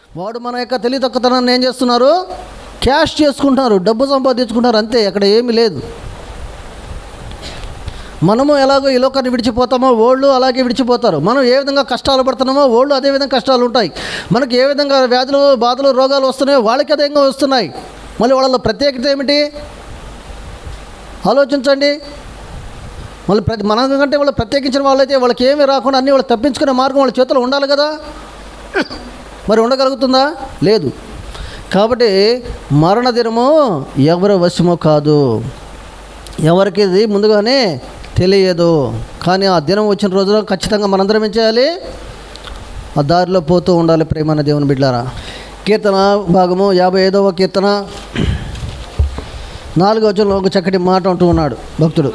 వాడు మన యొక్క తెలివి తక్కువతనాన్ని ఏం చేస్తున్నారు క్యాష్ చేసుకుంటున్నారు డబ్బు సంపాదించుకుంటున్నారు అంతే అక్కడ ఏమీ లేదు మనము ఎలాగో ఈ లోకాన్ని విడిచిపోతామో ఓళ్ళు అలాగే విడిచిపోతారు మనం ఏ విధంగా కష్టాలు పడుతున్నామో ఓళ్ళు అదే విధంగా కష్టాలు ఉంటాయి మనకి ఏ విధంగా వ్యాధులు బాధలు రోగాలు వస్తున్నాయో వాళ్ళకి అదే విధంగా వస్తున్నాయి మళ్ళీ వాళ్ళ ప్రత్యేకత ఏమిటి ఆలోచించండి మళ్ళీ ప్రతి మనకంటే వాళ్ళు ప్రత్యేకించిన వాళ్ళైతే వాళ్ళకి ఏమీ రాకుండా అన్నీ వాళ్ళు తప్పించుకునే మార్గం వాళ్ళ చేతిలో ఉండాలి కదా మరి ఉండగలుగుతుందా లేదు కాబట్టి మరణ దినము ఎవరి వశమో కాదు ఎవరికి ఇది ముందుగానే తెలియదు కానీ ఆ దినం వచ్చిన రోజున ఖచ్చితంగా మనందరం ఏం చేయాలి ఆ దారిలో పోతూ ఉండాలి ప్రేమైన దేవుని బిడ్డారా కీర్తన భాగము యాభై ఐదవ కీర్తన నాలుగో వచనంలో ఒక చక్కటి మాట అంటూ ఉన్నాడు భక్తుడు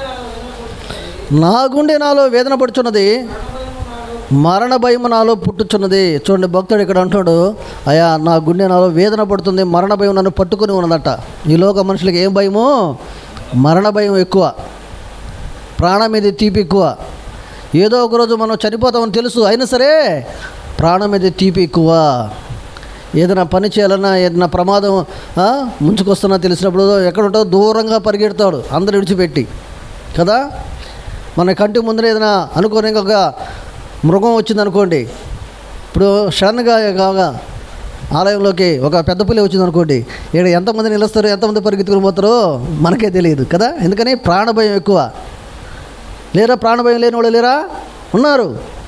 నా గుండె నాలో వేదన పడుచున్నది మరణ భయం నాలో పుట్టుచున్నది చూడండి భక్తుడు ఇక్కడ అంటాడు అయా నా గుండె నాలో వేదన పడుతుంది మరణ భయం నన్ను పట్టుకుని ఉన్నదట ఈ లోక మనుషులకి ఏం భయమో మరణ భయం ఎక్కువ ప్రాణం మీద తీపి ఎక్కువ ఏదో ఒక రోజు మనం చనిపోతామని తెలుసు అయినా సరే ప్రాణం మీద తీపి ఎక్కువ ఏదైనా పని చేయాలన్నా ఏదైనా ప్రమాదం ఆ, ముంచుకొస్తున్నా తెలిసినప్పుడు ఎక్కడ ఉంటుందో దూరంగా పరిగెడతాడు అందరు విడిచిపెట్టి కదా మన కంటి ముందర ఏదైనా అనుకోని ఇంకొక మృగం వచ్చిందనుకోండి ఇప్పుడు సడన్గా కాగా ఆలయంలోకి ఒక పెద్ద పులి వచ్చింది అనుకోండి ఇక్కడ ఎంతమంది నిలుస్తారు ఎంతమంది పరిగెత్తుకుని పోతారో మనకే తెలియదు కదా ఎందుకని ప్రాణభయం ఎక్కువ లేరా ప్రాణభయం లేని వాళ్ళు లేరా ఉన్నారు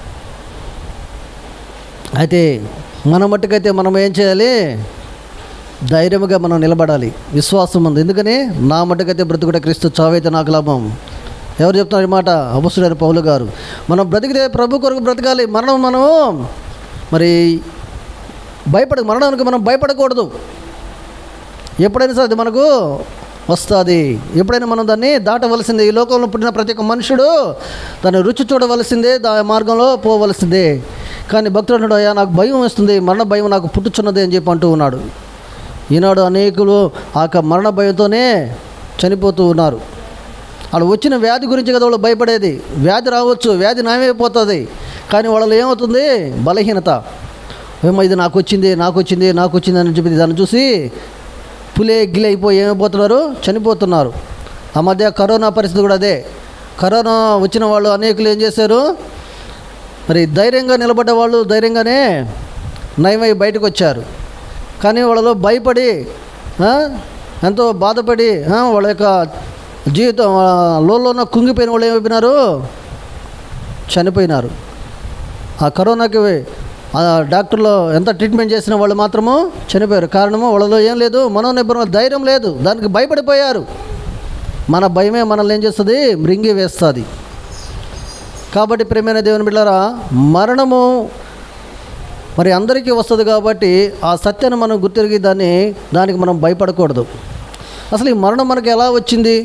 అయితే మన మట్టుకైతే మనం ఏం చేయాలి ధైర్యంగా మనం నిలబడాలి విశ్వాసం ఉంది ఎందుకని నా మట్టుకైతే బ్రతుకుట క్రీస్తు చావైతే నాకు లాభం ఎవరు చెప్తున్నారు ఈ మాట అబుసుడైన పౌలు గారు మనం బ్రతికితే ప్రభు కొరకు బ్రతకాలి మరణం మనం మరి భయపడ మరణానికి మనం భయపడకూడదు ఎప్పుడైనా సరే అది మనకు వస్తుంది ఎప్పుడైనా మనం దాన్ని దాటవలసిందే ఈ లోకంలో పుట్టిన ప్రతి ఒక్క మనుషుడు దాన్ని రుచి చూడవలసిందే దా మార్గంలో పోవలసిందే కానీ భక్తుడు అన్నాడు అయ్యా నాకు భయం వస్తుంది మరణ భయం నాకు పుట్టుచున్నది అని చెప్పి అంటూ ఉన్నాడు ఈనాడు అనేకులు ఆ యొక్క మరణ భయంతోనే చనిపోతూ ఉన్నారు వాళ్ళు వచ్చిన వ్యాధి గురించి కదా వాళ్ళు భయపడేది వ్యాధి రావచ్చు వ్యాధి నయమైపోతుంది కానీ వాళ్ళలో ఏమవుతుంది బలహీనత ఏమో ఇది నాకు వచ్చింది నాకు వచ్చింది నాకు వచ్చింది అని చెప్పి దాన్ని చూసి పులే గిలి అయిపోయి ఏమైపోతున్నారు చనిపోతున్నారు ఆ మధ్య కరోనా పరిస్థితి కూడా అదే కరోనా వచ్చిన వాళ్ళు అనేకులు ఏం చేశారు మరి ధైర్యంగా నిలబడ్డ వాళ్ళు ధైర్యంగానే నయమై బయటకు వచ్చారు కానీ వాళ్ళలో భయపడి ఆ, ఎంతో బాధపడి ఆ, వాళ్ళ యొక్క జీవితం లోన కుంగిపోయిన వాళ్ళు ఏమైపోయినారు చనిపోయినారు ఆ కరోనాకి ఆ డాక్టర్లు ఎంత ట్రీట్మెంట్ చేసిన వాళ్ళు మాత్రము చనిపోయారు కారణము వాళ్ళలో ఏం లేదు మనోనిబ్బరం ధైర్యం లేదు దానికి భయపడిపోయారు మన భయమే మనల్ని ఏం చేస్తుంది మృంగి వేస్తుంది కాబట్టి ప్రేమైన దేవుని బిడ్డారా మరణము మరి అందరికీ వస్తుంది కాబట్టి ఆ సత్యాన్ని మనం గుర్తిరిగి దాన్ని దానికి మనం భయపడకూడదు అసలు ఈ మరణం మనకి ఎలా వచ్చింది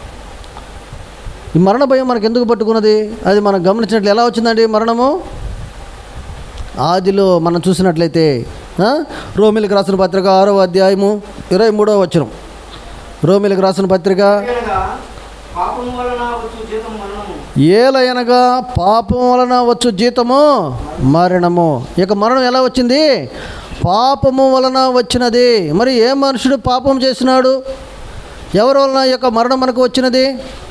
ఈ మరణ భయం మనకు ఎందుకు పట్టుకున్నది అది మనం గమనించినట్లు ఎలా వచ్చిందండి మరణము ఆదిలో మనం చూసినట్లయితే ఆ, రోమిలకు రాసిన పత్రిక ఆరో అధ్యాయము ఇరవై మూడో వచనం రోమిలకు రాసిన పత్రిక అనగా పాపము వలన వచ్చు జీతం మరణము ఏలయనగా పాపం వలన వచ్చు జీతము మరణము ఇక మరణం ఎలా వచ్చింది పాపము వలన వచ్చినది మరి ఏ మనుషుడు పాపం చేసినాడు ఎవరి వలన ఈ యొక్క మరణం మనకు వచ్చినది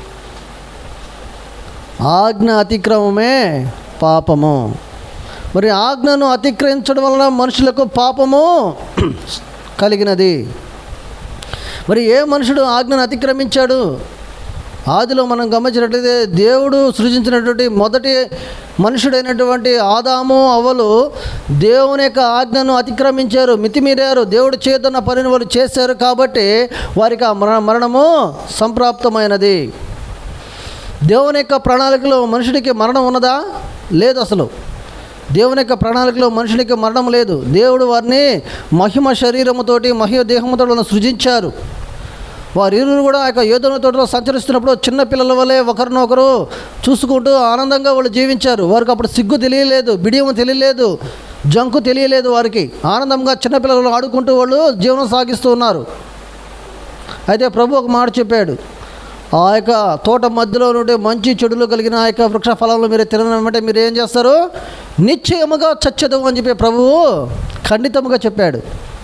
ఆజ్ఞ అతిక్రమమే పాపము మరి ఆజ్ఞను అతిక్రమించడం వలన మనుషులకు పాపము కలిగినది మరి ఏ మనుషుడు ఆజ్ఞను అతిక్రమించాడు ఆదిలో మనం గమనించినట్లయితే దేవుడు సృజించినటువంటి మొదటి మనుషుడైనటువంటి ఆదాము అవ్వలు దేవుని యొక్క ఆజ్ఞను అతిక్రమించారు మితిమీరారు దేవుడు చేతున్న పనిని వాళ్ళు చేశారు కాబట్టి వారికి ఆ మరణ మరణము సంప్రాప్తమైనది దేవుని యొక్క ప్రణాళికలో మనుషుడికి మరణం ఉన్నదా లేదు అసలు దేవుని యొక్క ప్రణాళికలో మనుషునికి మరణం లేదు దేవుడు వారిని మహిమ శరీరముతోటి మహిమ దేహముతో వాళ్ళని సృజించారు వారు ఇరువురు కూడా ఆ యొక్క యోధన తోటలో సంచరిస్తున్నప్పుడు చిన్న పిల్లల వల్లే ఒకరినొకరు చూసుకుంటూ ఆనందంగా వాళ్ళు జీవించారు వారికి అప్పుడు సిగ్గు తెలియలేదు బిడియం తెలియలేదు జంకు తెలియలేదు వారికి ఆనందంగా చిన్నపిల్లలు ఆడుకుంటూ వాళ్ళు జీవనం సాగిస్తూ ఉన్నారు అయితే ప్రభు ఒక మాట చెప్పాడు ఆ యొక్క తోట మధ్యలో నుండి మంచి చెడులు కలిగిన ఆ యొక్క వృక్ష ఫలంలో మీరు తినమంటే మీరు ఏం చేస్తారు నిశ్చయముగా చచ్చదు అని చెప్పి ప్రభువు ఖండితముగా చెప్పాడు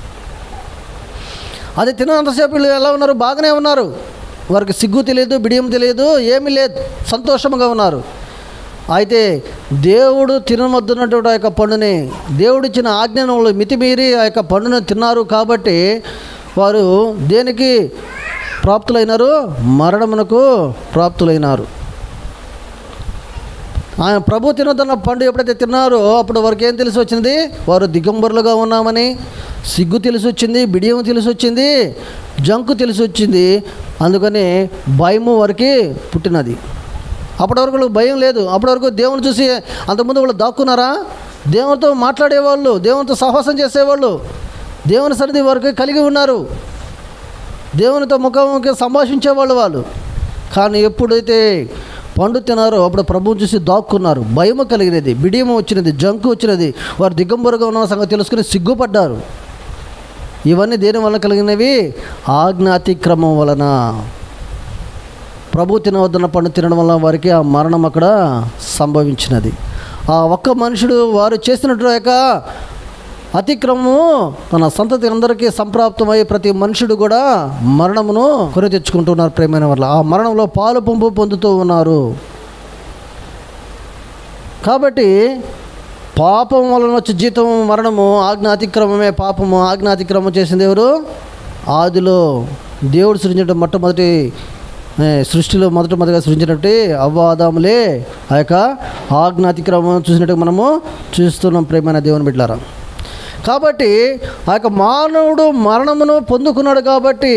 అది తినంతసేపు వీళ్ళు ఎలా ఉన్నారు బాగానే ఉన్నారు వారికి సిగ్గు తెలియదు బిడియం తెలియదు ఏమీ లేదు సంతోషంగా ఉన్నారు అయితే దేవుడు తినవద్దున్నటువంటి ఆ యొక్క పండుని దేవుడిచ్చిన ఆజ్ఞను వాళ్ళు మితిమీరి ఆ యొక్క పండును తిన్నారు కాబట్టి వారు దేనికి ప్రాప్తులైనారు మరణమునకు ప్రాప్తులైనారు ఆయన ప్రభు తినొద్దన్న పండు ఎప్పుడైతే తిన్నారో అప్పుడు వారికి ఏం తెలిసి వచ్చింది వారు దిగంబరులుగా ఉన్నామని సిగ్గు తెలిసి వచ్చింది బిడియం తెలిసి వచ్చింది జంకు తెలిసి వచ్చింది అందుకని భయము వారికి పుట్టినది అప్పటి వరకు వాళ్ళకి భయం లేదు అప్పటి వరకు దేవుని చూసి అంతకుముందు వాళ్ళు దాక్కున్నారా దేవునితో మాట్లాడేవాళ్ళు దేవునితో సహవాసం చేసేవాళ్ళు దేవుని సన్నిధి వరకు కలిగి ఉన్నారు దేవునితో ముఖాముఖి సంభాషించేవాళ్ళు వాళ్ళు కానీ ఎప్పుడైతే పండు తినారో అప్పుడు ప్రభువు చూసి దాక్కున్నారు భయము కలిగినది బిడియము వచ్చినది జంకు వచ్చినది వారు దిగంబరుగా ఉన్న సంగతి తెలుసుకుని సిగ్గుపడ్డారు ఇవన్నీ దేని వల్ల కలిగినవి ఆజ్ఞాతిక్రమం వలన ప్రభు తినవద్దన్న పండు తినడం వల్ల వారికి ఆ మరణం అక్కడ సంభవించినది ఆ ఒక్క మనుషుడు వారు చేసినట్టు యొక్క అతిక్రమము తన సంతతి అందరికీ సంప్రాప్తమై ప్రతి మనుషుడు కూడా మరణమును కొని తెచ్చుకుంటున్నారు ప్రేమైన వల్ల ఆ మరణంలో పాలు పంపు పొందుతూ ఉన్నారు కాబట్టి పాపం వలన వచ్చే జీతం మరణము ఆజ్ఞ అతిక్రమమే పాపము ఆజ్ఞ అతిక్రమం చేసింది ఎవరు ఆదిలో దేవుడు సృజించడం మొట్టమొదటి ఏ, సృష్టిలో మొదట మొదటిగా సృజించినట్టు అవ్వాదాములే ఆ యొక్క ఆజ్ఞ అతిక్రమం చూసినట్టు మనము చూస్తున్నాం ప్రేమైన దేవుని బిడ్డారా కాబట్టి ఆ యొక్క మానవుడు మరణమును పొందుకున్నాడు కాబట్టి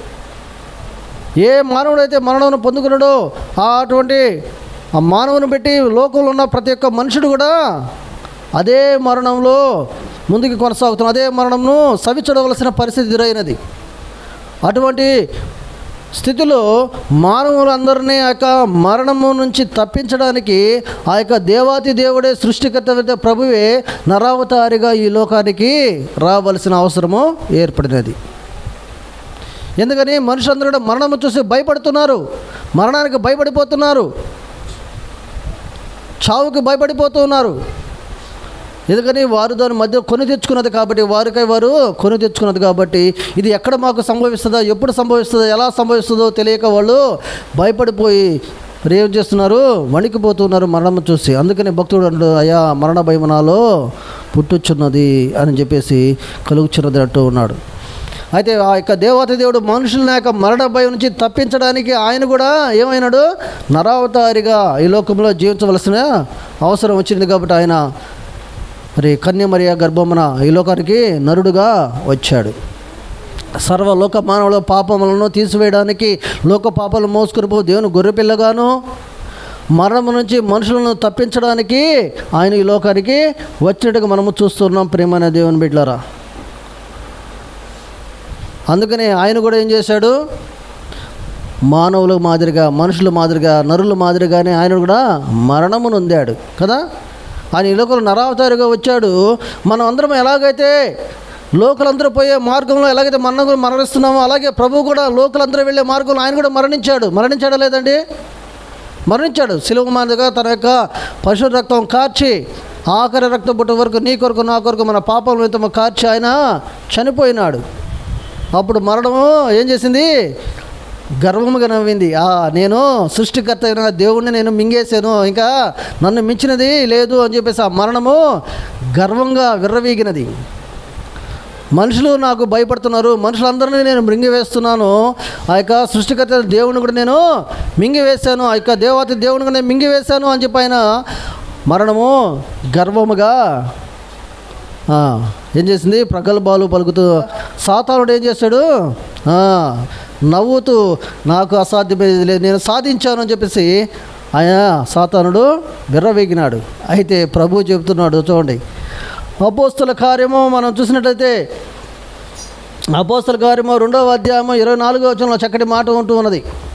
ఏ మానవుడైతే మరణమును పొందుకున్నాడో ఆ అటువంటి ఆ మానవుని పెట్టి లోకంలో ఉన్న ప్రతి ఒక్క మనుషుడు కూడా అదే మరణంలో ముందుకు కొనసాగుతున్న అదే మరణంను సవిచడవలసిన పరిస్థితి ఎదురైనది అటువంటి స్థితిలో మానవులందరినీ ఆ యొక్క మరణము నుంచి తప్పించడానికి ఆ యొక్క దేవాతి దేవుడే సృష్టికర్త అయిన ప్రభువే నరావతారిగా ఈ లోకానికి రావలసిన అవసరము ఏర్పడినది ఎందుకని మనుషులందరూ కూడా మరణము చూసి భయపడుతున్నారు మరణానికి భయపడిపోతున్నారు చావుకి భయపడిపోతున్నారు ఎందుకని వారు దాని మధ్య కొని తెచ్చుకున్నది కాబట్టి వారికై వారు కొని తెచ్చుకున్నది కాబట్టి ఇది ఎక్కడ మాకు సంభవిస్తుందో ఎప్పుడు సంభవిస్తుందో ఎలా సంభవిస్తుందో తెలియక వాళ్ళు భయపడిపోయి మరి ఏం చేస్తున్నారు వణికిపోతున్నారు మరణం చూసి అందుకని భక్తుడు అంటాడు అయ్యా మరణ భయం నాలో పుట్టుచున్నది అని చెప్పేసి కలుగుచున్నది అంటూ ఉన్నాడు అయితే ఆ యొక్క దేవత దేవుడు మనుషుల యొక్క మరణ భయం నుంచి తప్పించడానికి ఆయన కూడా ఏమైనాడు నరావతారిగా ఈ లోకంలో జీవించవలసిన అవసరం వచ్చింది కాబట్టి ఆయన మరి కన్యమరియ గర్భమున ఈ లోకానికి నరుడుగా వచ్చాడు సర్వలోక మానవుల పాపములను తీసివేయడానికి లోక పాపాలను మోసుకుని పో దేవుని గొర్రెపిల్లగాను మరణం నుంచి మనుషులను తప్పించడానికి ఆయన ఈ లోకానికి వచ్చినట్టుగా మనము చూస్తున్నాం ప్రేమైన దేవుని బిడ్డలారా అందుకని ఆయన కూడా ఏం చేశాడు మానవుల మాదిరిగా మనుషుల మాదిరిగా నరుల మాదిరిగానే ఆయన కూడా మరణము నొందాడు కదా ఆయన ఈ లోకంలో నరావతారిగా వచ్చాడు మనం అందరం ఎలాగైతే లోకలందరూ పోయే మార్గంలో ఎలాగైతే మనం కూడా మరణిస్తున్నామో అలాగే ప్రభు కూడా లోకలందరూ వెళ్ళే మార్గంలో ఆయన కూడా మరణించాడు మరణించాడా లేదండి మరణించాడు సిలువ మాదిరిగా తన యొక్క పశు రక్తం కార్చి ఆఖరి రక్త బుట్ట వరకు నీ కొరకు నా కొరకు మన పాపం నిమిత్తము కార్చి ఆయన చనిపోయినాడు అప్పుడు మరణము ఏం చేసింది గర్వముగా నవ్వింది ఆ నేను సృష్టికర్త అయిన దేవుణ్ణి నేను మింగేశాను ఇంకా నన్ను మించినది లేదు అని చెప్పేసి ఆ మరణము గర్వంగా విర్రవీగినది మనుషులు నాకు భయపడుతున్నారు మనుషులందరినీ నేను మింగివేస్తున్నాను ఆ యొక్క సృష్టికర్త దేవుని కూడా నేను మింగివేశాను ఆ యొక్క దేవత దేవుని కూడా నేను మింగివేశాను అని చెప్పి ఆయన మరణము గర్వముగా ఆ, ఏం చేసింది ప్రగల్భాలు పలుకుతూ సాతానుడు ఏం చేశాడు ఆ, నవ్వుతూ నాకు అసాధ్యమైనది లేదు నేను సాధించాను అని చెప్పేసి ఆయన సాతానుడు విర్రవీగినాడు అయితే ప్రభు చెబుతున్నాడు చూడండి అపోస్తుల కార్యము మనం చూసినట్లయితే అపోస్తుల కార్యము రెండవ అధ్యాయము ఇరవై నాలుగో వచనంలో చక్కటి మాట ఉంటూ ఉన్నది